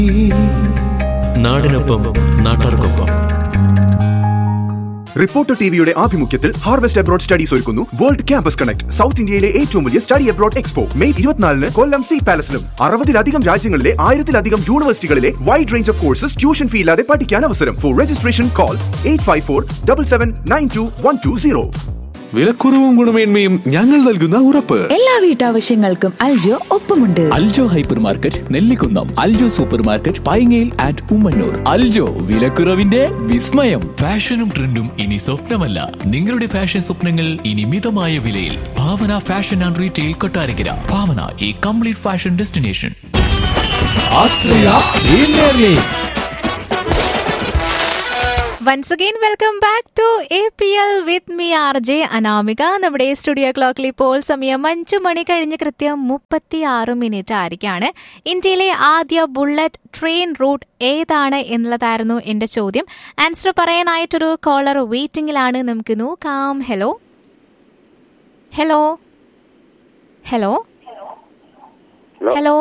നാടിനൊപ്പം നാട്ടാർക്കൊപ്പം റിപ്പോർട്ടർ ടിവിയുടെ ആഭിമുഖ്യത്തിൽ ഹാർവെസ്റ്റ് അബ്രോഡ് സ്റ്റഡീസ് ഒരുക്കുന്നു വേൾഡ് ക്യാമ്പസ് കണക്ട് സൗത്ത് ഇന്ത്യയിലെ ഏറ്റവും വലിയ സ്റ്റഡി അബ്രോഡ് എക്സ്പോ മെയ് ഇരുപത്തിനാലിന് കൊല്ലം സി പാലസിലും അറുപതിലധികം രാജ്യങ്ങളിലെ ആയിരത്തിലധികം യൂണിവേഴ്സിറ്റികളിലെ wide range of courses tuition fee ഇല്ലാതെ പഠിക്കാൻ അവസരം for registration call eight five four double seven nine two one two zero വിലക്കുറവും ഗുണമേന്മയും ഞങ്ങൾ നൽകുന്ന ഉറപ്പ് എല്ലാ വീട്ടാവശ്യങ്ങൾക്കും അൽജോ ഒപ്പമുണ്ട് Aljo hypermarket Nellikunnam Aljo supermarket പൈങ്ങയിൽ ആൻഡ് ഉമ്മന്നൂർ അൽജോ വിലക്കുറവിന്റെ വിസ്മയം ഫാഷനും ട്രെൻഡും ഇനി സ്വപ്നമല്ല നിങ്ങളുടെ ഫാഷൻ സ്വപ്നങ്ങൾ ഇനി മിതമായ വിലയിൽ Bhavana fashion and retail Kottarakkara Bhavana ഈ complete fashion destination once again welcome back to A P L with me R J Anamika നമ്മുടെ സ്റ്റുഡിയോ ക്ലോക്കിൽ ഇപ്പോൾ സമയം അഞ്ചു മണി കഴിഞ്ഞ് കൃത്യം മുപ്പത്തി ആറ് മിനിറ്റ് ആയിരിക്കാണ് ഇന്ത്യയിലെ ആദ്യ ബുള്ളറ്റ് ട്രെയിൻ റൂട്ട് ഏതാണ് എന്നുള്ളതായിരുന്നു എന്റെ ചോദ്യം ആൻസർ പറയാനായിട്ടൊരു കോളർ വെയിറ്റിംഗിലാണ് നമുക്ക് നോക്കാം hello hello hello hello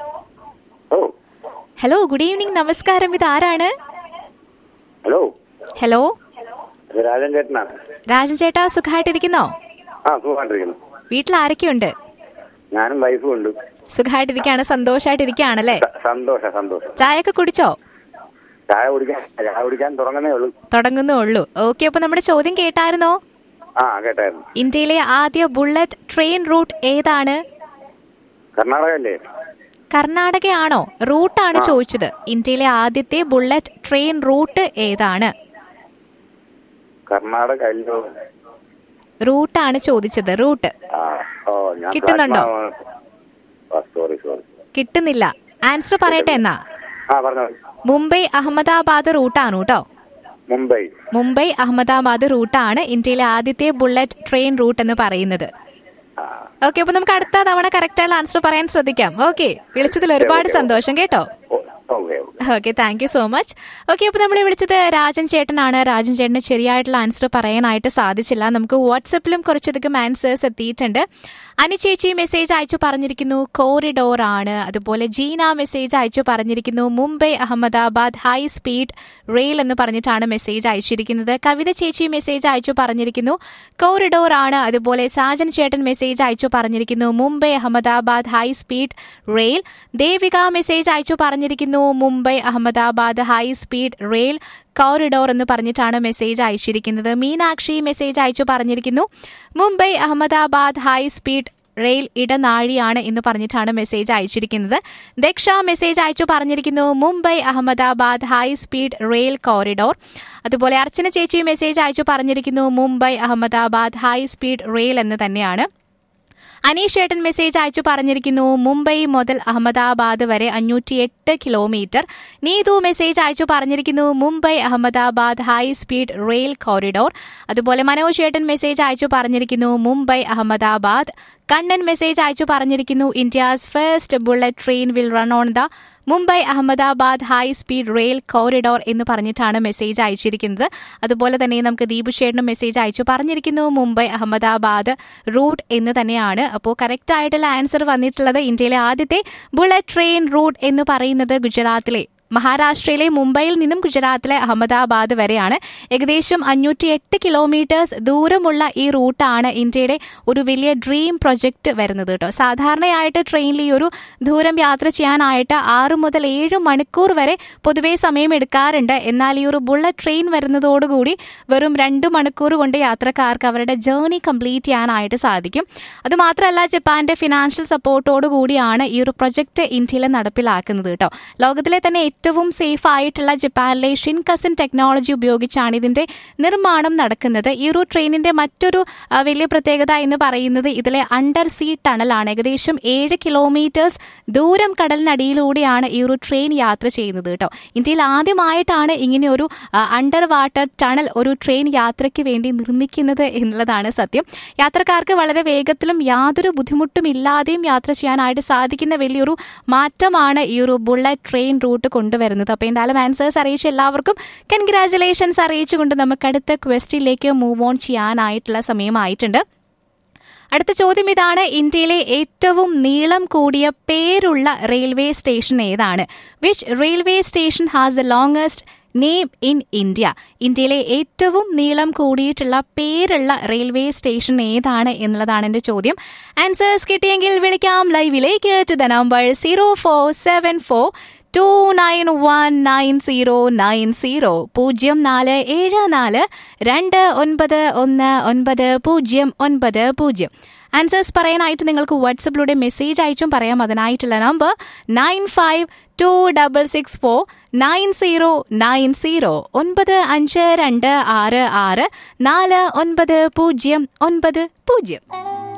hello good evening നമസ്കാരം ഇത് ആരാണ് ഹലോ ഹലോ ഇത് രാജൻ ചേട്ടനാണ് രാജൻ ചേട്ടാ സുഖമായിട്ടിരിക്കുന്നോ ആ സുഖമായിട്ടിരിക്കുന്നു വീട്ടിൽ ആരൊക്കെയുണ്ട് ഞാനും വൈഫും ഉണ്ട് സുഖമായിട്ടിരിക്കുകയാണ് സന്തോഷമായിട്ടിരിക്കുകയാണല്ലേ സ- സന്തോഷം സന്തോഷം ചായയൊക്കെ കുടിച്ചോ ചായ കുടിക്കാൻ ചായ കുടിക്കാൻ തുടങ്ങുന്നേ ഉള്ളൂ തുടങ്ങുന്നേ ഉള്ളൂ ഓക്കെ അപ്പൊ നമ്മുടെ ചോദ്യം കേട്ടായിരുന്നോ ആ കേട്ടായിരുന്നു ഇന്ത്യയിലെ ആദ്യ ബുള്ളറ്റ് ട്രെയിൻ റൂട്ട് ഏതാണ് കർണാടക അല്ലേ കർണാടകയാണോ റൂട്ടാണ് ചോദിച്ചത് ഇന്ത്യയിലെ ആദ്യത്തെ ബുള്ളറ്റ് ട്രെയിൻ റൂട്ട് ഏതാണ് കർണാടക അല്ലോ റൂട്ടാണ് ചോദിച്ചത് റൂട്ട് ആ ഓ ഞാൻ കിട്ടുന്നുണ്ടോ? സോറി സോറി കിട്ടുന്നില്ല ആൻസർ പറയട്ടെ എന്നാ ആ പറഞ്ഞോ മുംബൈ അഹമ്മദാബാദ് റൂട്ടാണ് കേട്ടോ മുംബൈ മുംബൈ അഹമ്മദാബാദ് റൂട്ടാണ് ഇന്ത്യയിലെ ആദ്യത്തെ ബുള്ളറ്റ് ട്രെയിൻ റൂട്ട് എന്ന് പറയുന്നത് ആ ഓക്കെ അപ്പൊ നമുക്ക് അടുത്ത തവണ കറക്റ്റ് ആയിട്ടുള്ള ആൻസർ പറയാൻ ശ്രദ്ധിക്കാം ഓക്കെ വിളിച്ചതിൽ ഒരുപാട് ഓക്കേ. സന്തോഷം കേട്ടോ ഓ- okay okay okay thank you so much okay അപ്പോൾ നമ്മൾ വിളിച്ചത് രാജൻ ചേട്ടനാണ് രാജൻ ചേട്ടന് ശരിയായിട്ടുള്ള ആൻസർ പറയാനായിട്ട് സാധിച്ചില്ല നമുക്ക് വാട്സപ്പിലും കുറച്ചധികം ആൻസേഴ്സ് എത്തിയിട്ടുണ്ട് അനു ചേച്ചി മെസ്സേജ് അയച്ചു പറഞ്ഞിരിക്കുന്നു കോറിഡോർ ആണ് അതുപോലെ ജീന മെസ്സേജ് അയച്ചു പറഞ്ഞിരിക്കുന്നു Mumbai Ahmedabad high speed rail എന്ന് പറഞ്ഞിട്ടാണ് മെസ്സേജ് അയച്ചിരിക്കുന്നത് കവിത ചേച്ചി മെസ്സേജ് അയച്ചു പറഞ്ഞിരിക്കുന്നു കോറിഡോർ ആണ് അതുപോലെ സാജൻ ചേട്ടൻ മെസ്സേജ് അയച്ചു പറഞ്ഞിരിക്കുന്നു Mumbai Ahmedabad high speed rail Devika message അയച്ചു പറഞ്ഞിരിക്കുന്നു Mumbai Ahmedabad high speed rail corridor എന്ന് പറഞ്ഞിട്ടാണ് മെസ്സേജ് അയച്ചിരിക്കുന്നത് മീനാക്ഷി മെസ്സേജ് അയച്ചു പറഞ്ഞിരിക്കുന്നു Mumbai Ahmedabad high speed rail ഇടനാഴിയാണ് എന്ന് പറഞ്ഞിട്ടാണ് മെസ്സേജ് അയച്ചിരിക്കുന്നത് ദക്ഷ മെസ്സേജ് അയച്ചു പറഞ്ഞിരിക്കുന്നു Mumbai Ahmedabad high speed rail corridor അതുപോലെ അർച്ചന ചേച്ചി മെസ്സേജ് അയച്ചു പറഞ്ഞിരിക്കുന്നു Mumbai Ahmedabad high speed rail എന്ന് തന്നെയാണ് അനീഷ് ഏട്ടൻ മെസ്സേജ് അയച്ചു പറഞ്ഞിരിക്കുന്നു മുംബൈ മുതൽ അഹമ്മദാബാദ് വരെ അഞ്ഞൂറ്റി എട്ട് കിലോമീറ്റർ നീതു മെസ്സേജ് അയച്ചു പറഞ്ഞിരിക്കുന്നു Mumbai Ahmedabad high speed rail corridor അതുപോലെ മനോജ് ഏട്ടൻ മെസ്സേജ് അയച്ചു പറഞ്ഞിരിക്കുന്നു മുംബൈ അഹമ്മദാബാദ് കണ്ണൻ മെസ്സേജ് അയച്ചു പറഞ്ഞിരിക്കുന്നു India's first bullet train will run on the Mumbai Ahmedabad high speed rail corridor എന്ന് പറഞ്ഞിട്ടാണ് മെസ്സേജ് അയച്ചിരിക്കുന്നത് അതുപോലെ തന്നെ നമുക്ക് ദീപുഷേട്ടനും മെസ്സേജ് അയച്ചു പറഞ്ഞിരിക്കുന്നു മുംബൈ അഹമ്മദാബാദ് റൂട്ട് എന്ന് തന്നെയാണ് അപ്പോൾ കറക്റ്റ് ആയിട്ടുള്ള ആൻസർ വന്നിട്ടുള്ളത് ഇന്ത്യയിലെ ആദ്യത്തെ ബുള്ളറ്റ് ട്രെയിൻ റൂട്ട് എന്ന് പറയുന്നത് ഗുജറാത്തിലെ മഹാരാഷ്ട്രയിലെ മുംബൈയിൽ നിന്നും ഗുജറാത്തിലെ അഹമ്മദാബാദ് വരെയാണ് ഏകദേശം അഞ്ഞൂറ്റി എട്ട് കിലോമീറ്റേഴ്സ് ദൂരമുള്ള ഈ റൂട്ടാണ് ഇന്ത്യയുടെ ഒരു വലിയ ഡ്രീം പ്രൊജക്ട് വരുന്നത് കേട്ടോ സാധാരണയായിട്ട് ട്രെയിനിൽ ഈ ഒരു ദൂരം യാത്ര ചെയ്യാനായിട്ട് ആറ് മുതൽ ഏഴ് മണിക്കൂർ വരെ പൊതുവേ സമയം എടുക്കാറുണ്ട് എന്നാൽ ഈ ഒരു ബുള്ളറ്റ് ട്രെയിൻ വരുന്നതോടുകൂടി വെറും രണ്ട് മണിക്കൂർ കൊണ്ട് യാത്രക്കാർക്ക് അവരുടെ ജേർണി കംപ്ലീറ്റ് ചെയ്യാനായിട്ട് സാധിക്കും അതുമാത്രമല്ല ജപ്പാന്റെ ഫിനാൻഷ്യൽ സപ്പോർട്ടോടു കൂടിയാണ് ഈ ഒരു പ്രൊജക്ട് ഇന്ത്യയിൽ നടപ്പിലാക്കുന്നത് കേട്ടോ ലോകത്തിലെ തന്നെ ഏറ്റവും സേഫ് ആയിട്ടുള്ള ജപ്പാനിലെ ഷിൻകസൻ ടെക്നോളജി ഉപയോഗിച്ചാണ് ഇതിന്റെ നിർമ്മാണം നടക്കുന്നത് ഈ ഒരു ട്രെയിനിന്റെ മറ്റൊരു ആ, വലിയ പ്രത്യേകത എന്ന് പറയുന്നത് ഇതിലെ അണ്ടർ സീ ടണലാണ് ഏകദേശം ഏഴ് കിലോമീറ്റേഴ്സ് ദൂരം കടലിനടിയിലൂടെയാണ് ഈ ഒരു ട്രെയിൻ യാത്ര ചെയ്യുന്നത് കേട്ടോ ഇന്ത്യയിൽ ആദ്യമായിട്ടാണ് ഇങ്ങനെ ഒരു അണ്ടർ വാട്ടർ ടണൽ ഒരു ട്രെയിൻ യാത്രയ്ക്ക് വേണ്ടി നിർമ്മിക്കുന്നത് എന്നുള്ളതാണ് സത്യം യാത്രക്കാർക്ക് വളരെ വേഗത്തിലും യാതൊരു ബുദ്ധിമുട്ടും ഇല്ലാതെയും യാത്ര ചെയ്യാനായിട്ട് സാധിക്കുന്ന വലിയൊരു മാറ്റമാണ് ഈ ഒരു ബുള്ളറ്റ് ട്രെയിൻ റൂട്ട് കൊണ്ടുവരുന്നത് അപ്പോൾ എന്തായാലും ആൻസേഴ്സ് അറിയിച്ച എല്ലാവർക്കും കൺഗ്രാചുലേഷൻസ് അറിയിച്ചുകൊണ്ട് നമുക്ക് അടുത്ത ക്വസ്റ്റിലേക്ക് മൂവ് ഓൺ ചെയ്യാനായിട്ടുള്ള സമയമായിട്ടുണ്ട് അടുത്ത ചോദ്യം ഇതാണ് ഇന്ത്യയിലെ ഏറ്റവും നീളം കൂടിയ പേരുള്ള റെയിൽവേ സ്റ്റേഷൻ ഏതാണ് which railway station has the longest name in India ഇന്ത്യയിലെ ഏറ്റവും നീളം കൂടിയിട്ടുള്ള പേരുള്ള റെയിൽവേ സ്റ്റേഷൻ ഏതാണ് എന്നുള്ളതാണ് എൻ്റെ ചോദ്യം ആൻസേഴ്സ് കിട്ടിയെങ്കിൽ വിളിക്കാം ലൈവിലേക്ക് to the number zero four seven four two nine one nine zero nine zero പൂജ്യം നാല് ഏഴ് നാല് രണ്ട് ഒൻപത് ഒന്ന് ഒൻപത് പൂജ്യം ഒൻപത് പൂജ്യം ആൻസേഴ്സ് പറയാനായിട്ട് നിങ്ങൾക്ക് വാട്സപ്പിലൂടെ മെസ്സേജ് അയച്ചും പറയാം അതിനായിട്ടുള്ള number nine five two double six four nine zero nine zero ഒൻപത് അഞ്ച് രണ്ട് ആറ് ആറ് നാല് ഒൻപത് പൂജ്യം ഒൻപത് പൂജ്യം